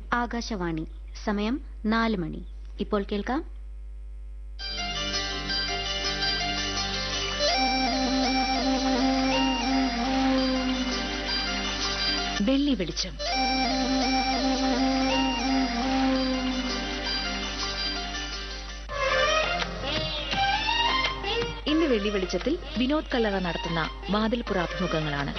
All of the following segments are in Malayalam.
ആകാശവാണി സമയം നാല് മണി ഇപ്പോൾ കേൾക്കാം വെള്ളി വെളിച്ചം ഇന്ന് വെള്ളി വെളിച്ചത്തിൽ വിനോദ് കല്ലറ നടത്തുന്ന വാതിൽപ്പുറ അഭിമുഖങ്ങളാണ്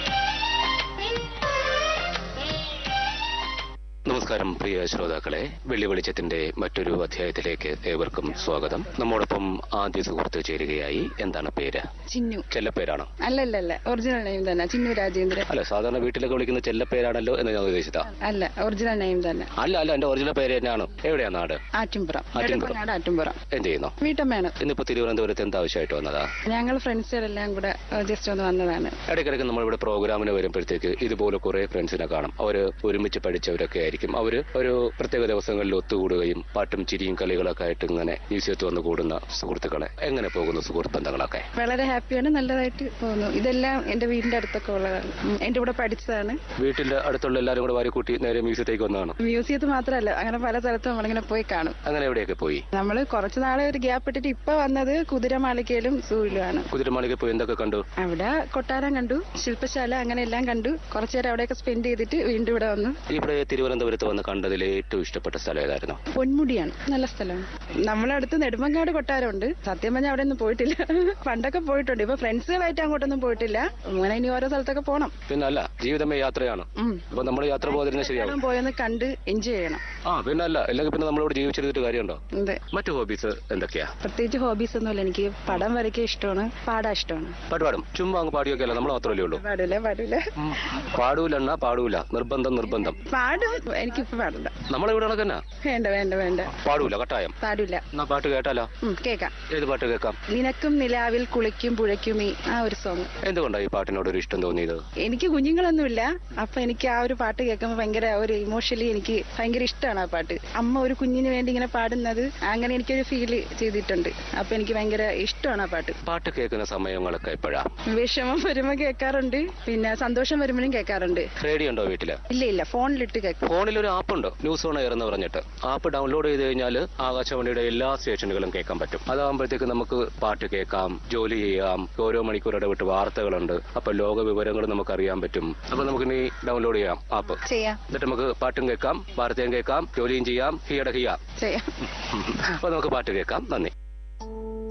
നമസ്കാരം പ്രിയ ശ്രോതാക്കളെ വെള്ളി വെളിച്ചത്തിന്റെ മറ്റൊരു അധ്യായത്തിലേക്ക് ഏവർക്കും സ്വാഗതം നമ്മോടൊപ്പം ആദ്യ സുഹൃത്ത് ചേരുകയായി എന്താണ് പേര് ചിന്നു ചെല്ലപ്പേരാണോ അല്ലല്ലല്ല ഒറിജിനൽ നെയിം തന്നെ ചിന്നു രാജേന്ദ്രൻ അല്ല സാധാരണ വീട്ടിലൊക്കെ വിളിക്കുന്ന ചെല്ലപ്പേരാണല്ലോ എന്ന് ഞാൻ ഉദ്ദേശിച്ചതാ അല്ല ഒറിജിനൽ നെയിം തന്നെ അല്ല അല്ല എന്റെ ഒറിജിനൽ പേര് തന്നെയാണ് എവിടെയാ നാട് ആറ്റുംപുറം ആറ്റുംപുറം. നെടുമങ്ങാട് ആറ്റുംപുറം എന്ത് ചെയ്യുന്നു വീട്ടമ്മയാണ് ഇന്നിപ്പോ തിരുവനന്തപുരത്ത് എന്താ ആവശ്യമായിട്ട് വന്നതാ ഞങ്ങൾ ഫ്രണ്ട്സുകളെല്ലാം കൂടെ ജസ്റ്റ് ഒന്ന് വന്നതാണ് ഇടയ്ക്കിടയ്ക്ക് നമ്മളിവിടെ പ്രോഗ്രാമിന് വരുമ്പോഴത്തേക്ക് ഇതുപോലെ കുറെ ഫ്രണ്ട്സിനെ കാണും അവര് ഒരുമിച്ച് പഠിച്ചവരൊക്കെ ആയിരിക്കും അവര് ഒരു പ്രത്യേക ദിവസങ്ങളിൽ ഒത്തുകൂടുകയും പാട്ടും ചിരിയും കളികളൊക്കെ ആയിട്ട് ഇങ്ങനെ മ്യൂസിയത്ത് വന്ന് കൂടുന്ന സുഹൃത്തുക്കളെ എങ്ങനെ പോകുന്നു സുഹൃത്ത് ബന്ധങ്ങളൊക്കെ വളരെ ഹാപ്പിയാണ് നല്ലതായിട്ട് പോകുന്നു ഇതെല്ലാം എന്റെ വീടിന്റെ അടുത്തൊക്കെ ഉള്ളതാണ് ഉം, എന്റെ കൂടെ പഠിച്ചതാണ് വീട്ടിന്റെ അടുത്തുള്ള എല്ലാവരും കൂടെ വാരിക്കൂട്ടി നേരെ മ്യൂസിയത്തേക്ക് വന്നതാണ് മ്യൂസിയത്ത് മാത്രമല്ല അങ്ങനെ പല സ്ഥലത്തും നമ്മളിങ്ങനെ പോയി കാണും അങ്ങനെ എവിടെയൊക്കെ പോയി നമ്മൾ കുറച്ച് നാളെ ഒരു ഗ്യാപ്പ് ഇട്ടിട്ട് ഇപ്പൊ വന്നത് കുതിരമാളികയിലും സൂയിലുമാണ് കുതിരമാളിക പോയി എന്തൊക്കെ കണ്ടു അവിടെ കൊട്ടാരം കണ്ടു ശില്പശാല അങ്ങനെ എല്ലാം കണ്ടു കുറച്ചു നേരം അവിടെയൊക്കെ സ്പെൻഡ് ചെയ്തിട്ട് വീണ്ടും ഇവിടെ വന്നു ഇവിടെ തിരുവനന്തപുരത്ത് വന്ന് കണ്ടതിൽ ഏറ്റവും ഇഷ്ടപ്പെട്ട സ്ഥലം ഏതായിരുന്നു പൊന്മുടിയാണ് നല്ല സ്ഥലമാണ് നമ്മളെ അടുത്ത് നെടുമങ്ങാട് കൊട്ടാരമുണ്ട് സത്യം പറഞ്ഞാൽ അവിടെ ഒന്നും പോയിട്ടില്ല പണ്ടൊക്കെ പോയിട്ടുണ്ട് ഇപ്പൊ ഫ്രണ്ട്സുകളായിട്ട് അങ്ങോട്ടൊന്നും പോയിട്ടില്ല അങ്ങനെ ഇനി ഓരോ സ്ഥലത്തൊക്കെ പോണം പിന്നെ അല്ല ജീവിതമേ യാത്രയാണ് ഉം. അപ്പൊ നമ്മൾ യാത്ര പോകാതിരുന്ന ശരിയാവും എല്ലാം പോയൊന്ന് കണ്ട് എൻജോയ് ചെയ്യണം ആ പിന്നെ അല്ല അല്ലെങ്കിൽ പിന്നെ നമ്മളിവിടെ ജീവിച്ചെടുത്തിട്ട് കാര്യമുണ്ടോ അതെ മറ്റു ഹോബീസ് എന്തൊക്കെയാ പ്രത്യേകിച്ച് ഹോബീസ് ഒന്നുമില്ല എനിക്ക് പടം വരയ്ക്കാൻ ഇഷ്ടമാണ് പാടാൻ ഇഷ്ടമാണ് പാട്ട് പാടും ചുമ്മാ അങ്ങ് പാടിയൊക്കെ അല്ല നമ്മൾ മാത്രമല്ലേ ഉള്ളൂ പാടൂല പാടൂല പാടൂലെണ്ണ പാടൂല നിർബന്ധം നിർബന്ധം പാടും എനിക്കിപ്പോ പാടണ്ട നമ്മളിവിടെ കണക്കന്നെ വേണ്ട വേണ്ട വേണ്ട പാടൂല കട്ടായം പാടൂല എന്നാ പാട്ട് കേട്ടാലോ ഉം, കേക്കാം ഏത് പാട്ട് കേൾക്കാം നിനക്കും നിലാവിൽ കുളിക്കും പുഴയ്ക്കും ഈ ആ ഒരു സോങ് എന്തുകൊണ്ടാണ് ഈ പാട്ടിനോട് ഒരു ഇഷ്ടം തോന്നിയത് എനിക്ക് കുഞ്ഞുങ്ങളൊന്നുമില്ല അപ്പൊ എനിക്ക് ആ ഒരു പാട്ട് കേൾക്കുമ്പോൾ ഭയങ്കര ഒരു ഇമോഷണലി എനിക്ക് ഭയങ്കര ഇഷ്ടമാണ് ആ പാട്ട് അമ്മ ഒരു കുഞ്ഞിന് വേണ്ടി ഇങ്ങനെ പാടുന്നത് അങ്ങനെ എനിക്കൊരു ഫീൽ ചെയ്തിട്ടുണ്ട് അപ്പൊ എനിക്ക് ഭയങ്കര ഇഷ്ടമാണ് ആ പാട്ട് പാട്ട് കേൾക്കുന്ന സമയങ്ങളൊക്കെ എപ്പോഴാ വിഷമം വരുമ്പോ കേൾക്കാറുണ്ട് പിന്നെ സന്തോഷം വരുമ്പോഴും കേൾക്കാറുണ്ട് റേഡിയോ ഉണ്ടോ വീട്ടില് ഇല്ല ഇല്ല ഫോണിലിട്ട് കേൾക്കും ഫോണിൽ ഒരു ആപ്പ് ഉണ്ട് ന്യൂസ് ഓൺ എയർ എന്ന് പറഞ്ഞിട്ട് ആപ്പ് ഡൗൺലോഡ് ചെയ്ത് കഴിഞ്ഞാൽ ആകാശവാണിയുടെ എല്ലാ സ്റ്റേഷനുകളും കേൾക്കാൻ പറ്റും അതാകുമ്പോഴത്തേക്ക് നമുക്ക് പാട്ട് കേൾക്കാം ജോലി ചെയ്യാം ഓരോ മണിക്കൂർ ഇടവിട്ട് വാർത്തകളുണ്ട് അപ്പൊ ലോക വിവരങ്ങൾ നമുക്ക് അറിയാൻ പറ്റും അപ്പൊ നമുക്ക് ഇനി ഡൗൺലോഡ് ചെയ്യാം ആപ്പ് ചെയ്യാം എന്നിട്ട് നമുക്ക് പാട്ടും കേൾക്കാം വാർത്തയും കേൾക്കാം ജോലിയും ചെയ്യാം ഹിയട ഹിയ ചെയ്യാം അപ്പൊ നമുക്ക് പാട്ട് കേൾക്കാം നന്ദി